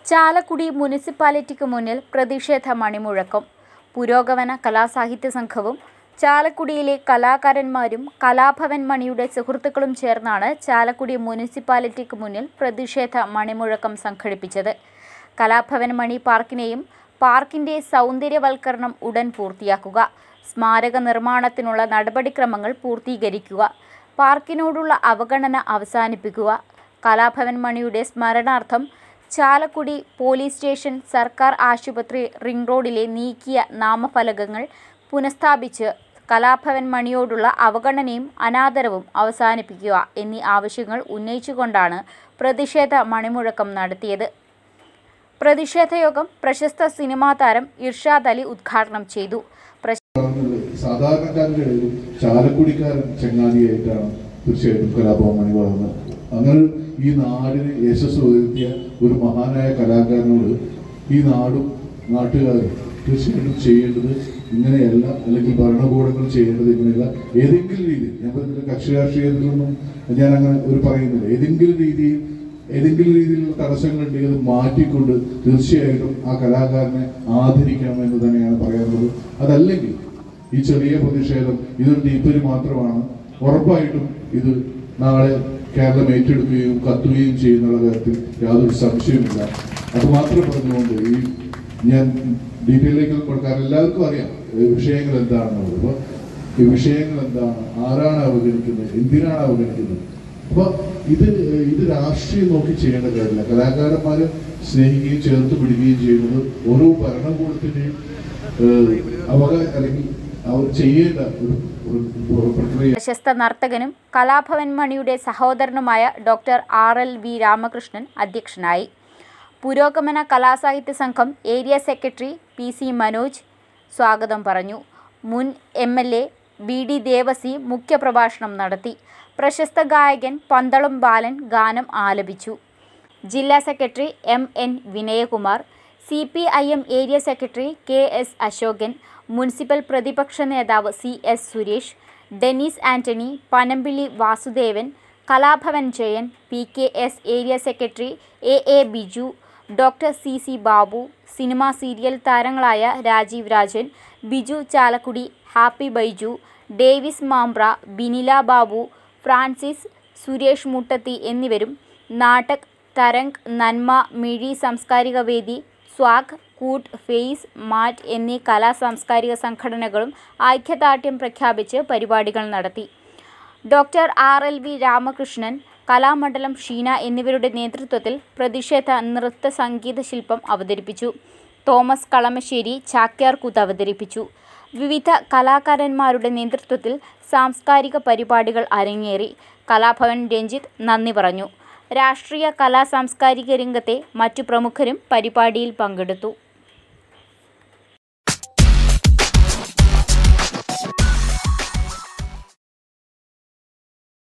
ചാലക്കുടി മുനിസിപ്പാലിറ്റിക്ക് മുന്നിൽ പ്രതിഷേധ മണിമുഴക്കം പുരോഗമന കലാസാഹിത്യ സംഘവും ചാലക്കുടിയിലെ കലാകാരന്മാരും കലാഭവൻ മണിയുടെ സുഹൃത്തുക്കളും ചേർന്നാണ് ചാലക്കുടി മുനിസിപ്പാലിറ്റിക്ക് മുന്നിൽ പ്രതിഷേധ മണിമുഴക്കം സംഘടിപ്പിച്ചത് കലാഭവൻ മണി പാർക്കിനെയും പാർക്കിന്റെ സൗന്ദര്യവൽക്കരണം ഉടൻ പൂർത്തിയാക്കുക സ്മാരക നിർമ്മാണത്തിനുള്ള നടപടിക്രമങ്ങൾ പൂർത്തീകരിക്കുക പാർക്കിനോടുള്ള അവഗണന അവസാനിപ്പിക്കുക കലാഭവൻ മണിയുടെ സ്മരണാർത്ഥം ചാലക്കുടി പോലീസ് സ്റ്റേഷൻ സർക്കാർ ആശുപത്രി റിംഗ് റോഡിലെ നീക്കിയ നാമഫലകങ്ങൾ പുനഃസ്ഥാപിച്ച് കലാഭവൻ മണിയോടുള്ള അവഗണനയും അനാദരവും അവസാനിപ്പിക്കുക എന്നീ ആവശ്യങ്ങൾ ഉന്നയിച്ചുകൊണ്ടാണ് പ്രതിഷേധ മണിമുഴക്കം നടത്തിയത് പ്രതിഷേധ യോഗം പ്രശസ്ത സിനിമാ താരം ഇർഷാദ് അലി ഉദ്ഘാടനം ചെയ്തു പ്രശ- വളർന്നത് സാധാരണക്കാരുടെ ഇടയിലും ചാലക്കുടിക്കാരൻ ചങ്ങാതിയായിട്ടാണ് തീർച്ചയായിട്ടും കലാഭവൻ മണി വളർന്നത് അങ്ങനെ ഈ നാടിന് യശസ് ഉയർത്തിയ ഒരു മഹാനായ കലാകാരനോട് ഈ നാടും നാട്ടുകാരും തീർച്ചയായിട്ടും ചെയ്യേണ്ടത് ഇങ്ങനെയല്ല അല്ലെങ്കിൽ ഭരണകൂടങ്ങൾ ചെയ്യേണ്ടത് ഇങ്ങനെയല്ല ഏതെങ്കിലും രീതിയിൽ ഞാൻ പറഞ്ഞില്ല കക്ഷി രാഷ്ട്രീയത്തിലൊന്നും ഞാൻ അങ്ങനെ ഒരു പറയുന്നില്ല ഏതെങ്കിലും രീതിയിൽ ഏതെങ്കിലും രീതിയിലുള്ള തടസ്സങ്ങളുണ്ടെങ്കിൽ അത് മാറ്റിക്കൊണ്ട് തീർച്ചയായിട്ടും ആ കലാകാരനെ ആദരിക്കണം എന്ന് തന്നെയാണ് പറയാറുള്ളത് അതല്ലെങ്കിൽ ഈ ചെറിയ പ്രതിഷേധം ഇതൊരു തീപ്പൊരി മാത്രമാണ് ഉറപ്പായിട്ടും ഇത് നാളെ കേരളം ഏറ്റെടുക്കുകയും കത്തുകയും ചെയ്യുന്നുള്ള കാര്യത്തിൽ യാതൊരു സംശയവുമില്ല അത് മാത്രം പറഞ്ഞുകൊണ്ട് ഈ ഞാൻ ഡീറ്റെയിലേക്ക് കൊടുക്കാൻ എല്ലാവർക്കും അറിയാം ഈ വിഷയങ്ങൾ എന്താണെന്നുള്ളത് അപ്പോൾ ഈ വിഷയങ്ങൾ എന്താണ് ആരാണ് അവഗണിക്കുന്നത് എന്തിനാണ് അവഗണിക്കുന്നത് അപ്പൊ ഇത് ഇത് രാഷ്ട്രീയം നോക്കി ചെയ്യേണ്ട കാര്യമില്ല കലാകാരന്മാരെ സ്നേഹിക്കുകയും ചേർത്ത് പിടിക്കുകയും ചെയ്യുന്നത് ഓരോ ഭരണകൂടത്തിന്റെയും ഏഹ്, അവകാശ അല്ലെങ്കിൽ അവർ ചെയ്യേണ്ട ഒരു ഒരു- ഒരു പ്രക്രിയ പ്രശസ്ത നർത്തകനും കലാഭവൻ മണിയുടെ സഹോദരനുമായ doctor R L V Ramakrishnan അധ്യക്ഷനായി പുരോഗമന കലാസാഹിത്യ സംഘം area secretary P C Manoj സ്വാഗതം പറഞ്ഞു മുൻ M L A B D Devasi മുഖ്യപ്രഭാഷണം നടത്തി പ്രശസ്ത ഗായകൻ പന്തളം ബാലൻ ഗാനം ആലപിച്ചു ജില്ലാ secretary M N Vinayakumar C P I M area secretary K S Ashokan municipal പ്രതിപക്ഷ നേതാവ് C S Suresh Dennis Antony Panampilly Vasudevan Kalabhavan Jayan P K S area secretary A A Biju doctor C C Babu cinema serial താരങ്ങളായ Rajeev Rajan Biju Chalakudy Happy Baiju Davis Mambra Binila Babu Francis Suresh Muttathi എന്നിവരും നാടക് തരംഗ് നന്മ മിഴി സാംസ്കാരിക വേദി swag കൂട്ട് face മാറ്റ് എന്നീ കലാ സാംസ്കാരിക സംഘടനകളും ഐക്യദാർഢ്യം പ്രഖ്യാപിച്ച് പരിപാടികൾ നടത്തി doctor R L V Ramakrishnan Kalamandalam Sheena എന്നിവരുടെ നേതൃത്വത്തിൽ പ്രതിഷേധ നൃത്ത സംഗീത ശില്പം അവതരിപ്പിച്ചു തോമസ് കളമശ്ശേരി ചാക്യാർകൂത്ത് അവതരിപ്പിച്ചു വിവിധ കലാകാരന്മാരുടെ നേതൃത്വത്തിൽ സാംസ്കാരിക പരിപാടികൾ അരങ്ങേറി കലാഭവൻ രഞ്ജിത്ത് നന്ദി പറഞ്ഞു രാഷ്ട്രീയ കലാ സാംസ്കാരിക രംഗത്തെ മറ്റു പ്രമുഖരും പരിപാടിയിൽ പങ്കെടുത്തു